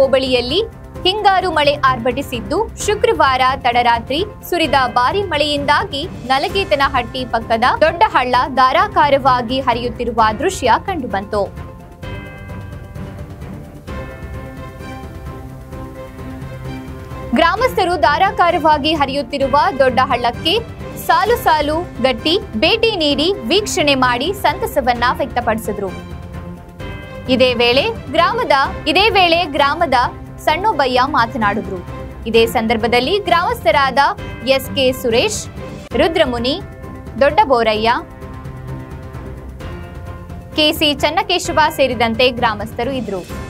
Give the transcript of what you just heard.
ಹೋಬಳಿಯಲ್ಲಿ ಹಿಂಗಾರು ಮಳೆ ಆರ್ಭಟಿಸಿದ್ದು ಶುಕ್ರವಾರ ತಡರಾತ್ರಿ ಸುರಿದ ಭಾರಿ ಮಳೆಯಿಂದಾಗಿ ನಲಗೇತನಹಟ್ಟಿ ಪಕ್ಕದ ದೊಡ್ಡ ಹಳ್ಳ ಧಾರಾಕಾರವಾಗಿ ಹರಿಯುತ್ತಿರುವ ದೃಶ್ಯ ಕಂಡುಬಂತು ಗ್ರಾಮಸ್ಥರು ಧಾರಾಕಾರವಾಗಿ ಹರಿಯುತ್ತಿರುವ ದೊಡ್ಡ ಹಳ್ಳಕ್ಕೆ ಸಾಲು ಸಾಲು ಗಟ್ಟಿ ಭೇಟಿ ನೀಡಿ ವೀಕ್ಷಣೆ ಮಾಡಿ ಸಂತಸವನ್ನ ವ್ಯಕ್ತಪಡಿಸಿದ್ರು ಇದೇ ವೇಳೆ ಗ್ರಾಮದ ಇದೇ ವೇಳೆ ಗ್ರಾಮದ ಸಣ್ಣೊಬ್ಬಯ್ಯ ಮಾತನಾಡಿದ್ರು ಇದೇ ಸಂದರ್ಭದಲ್ಲಿ ಗ್ರಾಮಸ್ಥರಾದ S K Suresh Rudramuni Doddaboraiah K C Channakeshava ಸೇರಿದಂತೆ ಗ್ರಾಮಸ್ಥರು ಇದ್ರು